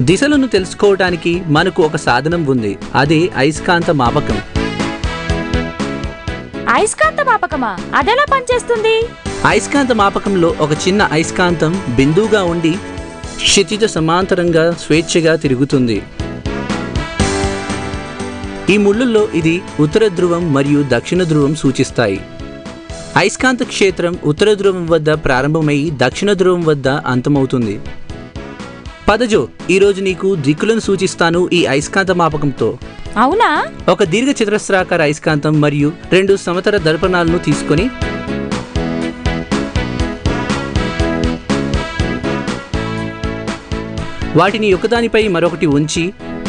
దిశలను తెలుసుకోవటానికి మనకు ఒక సాధనం ఉంది అదే అయస్కాంత మాపకం అయస్కాంత మాపకమా అదెలా పనిచేస్తుంది అయస్కాంత మాపకంలో ఒక చిన్న అయస్కాంతం బిందువుగా ఉండి క్షితిజ సమాంతరంగా స్వేచ్ఛగా తిరుగుతుంది ఈ ముళ్ళుల్లో ఇది ఉత్తర ధ్రువం మరియు దక్షిణ ధ్రువం సూచిస్తాయి అయస్కాంత క్షేత్రం ఉత్తర ధ్రువం వద్ద ప్రారంభమై దక్షిణ ధ్రువం వద్ద అంతమవుతుంది పదజో ఈరోజు నీకు దిక్కులను సూచిస్తాను ఈ అయస్కాంత మాపకంతో అవునా ఒక దీర్ఘ చతురస్రాకార అయస్కాంతం మరియు రెండు సమతల దర్పణాలను తీసుకొని వాటిని ఒకదానిపై మరొకటి ఉంచి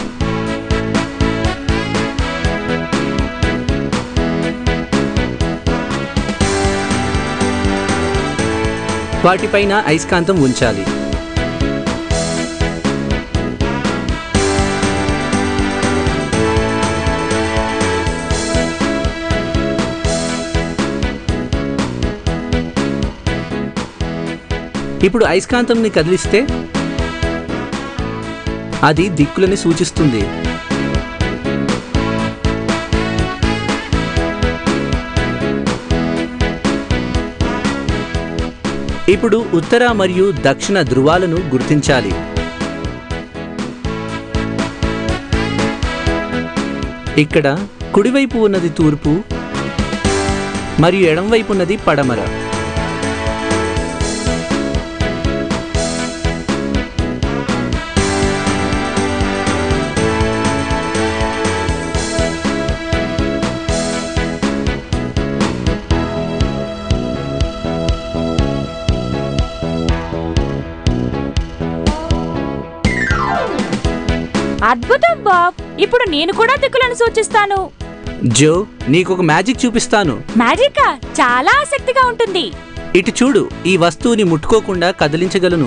వాటిపైన అయస్కాంతం ఉంచాలి ఇప్పుడు అయస్కాంతంని కదిలిస్తే అది దిక్కులని సూచిస్తుంది ఇప్పుడు ఉత్తర మరియు దక్షిణ ధృవాలను గుర్తించాలి ఇక్కడ కుడివైపు ఉన్నది తూర్పు మరియు ఎడంవైపు ఉన్నది పడమర అద్భుతం బాబ్ ఇప్పుడు నేను కూడా దిక్కులను సూచిస్తాను జో నీకొక మ్యాజిక్ చూపిస్తాను మ్యాజికా చాలా ఆసక్తిగా ఉంటుంది ఇటు చూడు ఈ వస్తువుని ముట్టుకోకుండా కదిలించగలను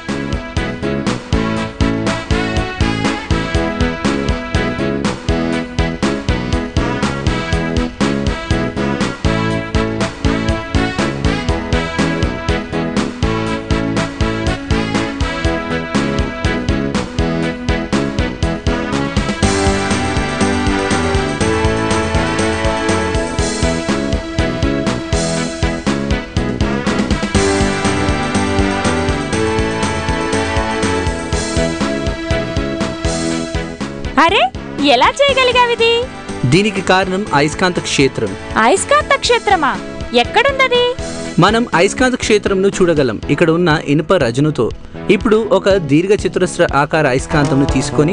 అరే ఎలా చేయగలిగావిది దీనికి కారణం అయస్కాంత క్షేత్రం అయస్కాంత క్షేత్రమా ఎక్కడుందది మనం అయస్కాంత క్షేత్రంను చూడగలం ఇక్కడ ఉన్న ఇనుప రజనుతో ఇప్పుడు ఒక దీర్ఘ చతురస్ర ఆకార అయస్కాంతంను తీసుకొని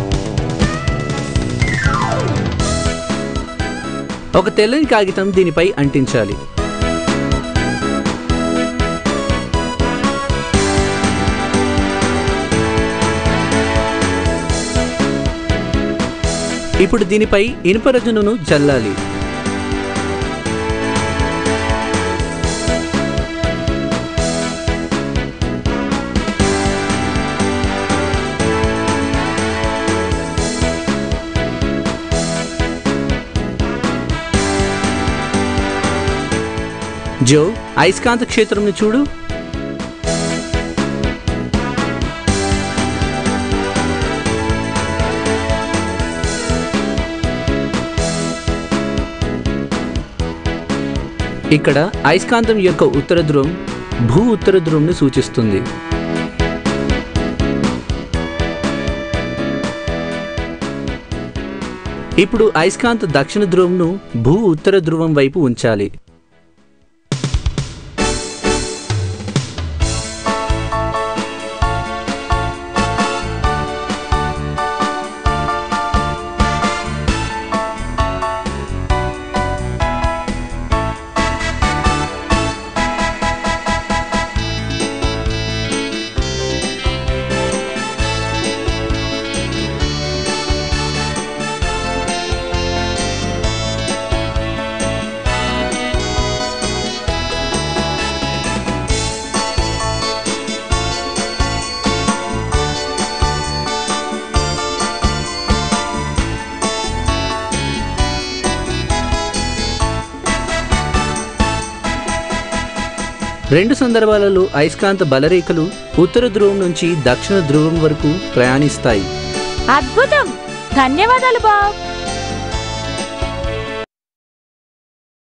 ఒక తెల్లని కాగితం దీనిపై అంటించాలి ఇప్పుడు దీనిపై ఇనుప రజనును జల్లాలి జో అయస్కాంత క్షేత్రంను చూడు ఇక్కడ అయస్కాంతం యొక్క ఉత్తర ధ్రువం భూ ఉత్తర ధ్రువంను సూచిస్తుంది ఇప్పుడు అయస్కాంత దక్షిణ ధ్రువంను భూ ఉత్తర ధ్రువం వైపు ఉంచాలి రెండు సందర్భాలలో అయస్కాంత బలరేఖలు ఉత్తర ధ్రువం నుంచి దక్షిణ ధ్రువం వరకు ప్రయాణిస్తాయి అద్భుతం ధన్యవాదాలు బాబ్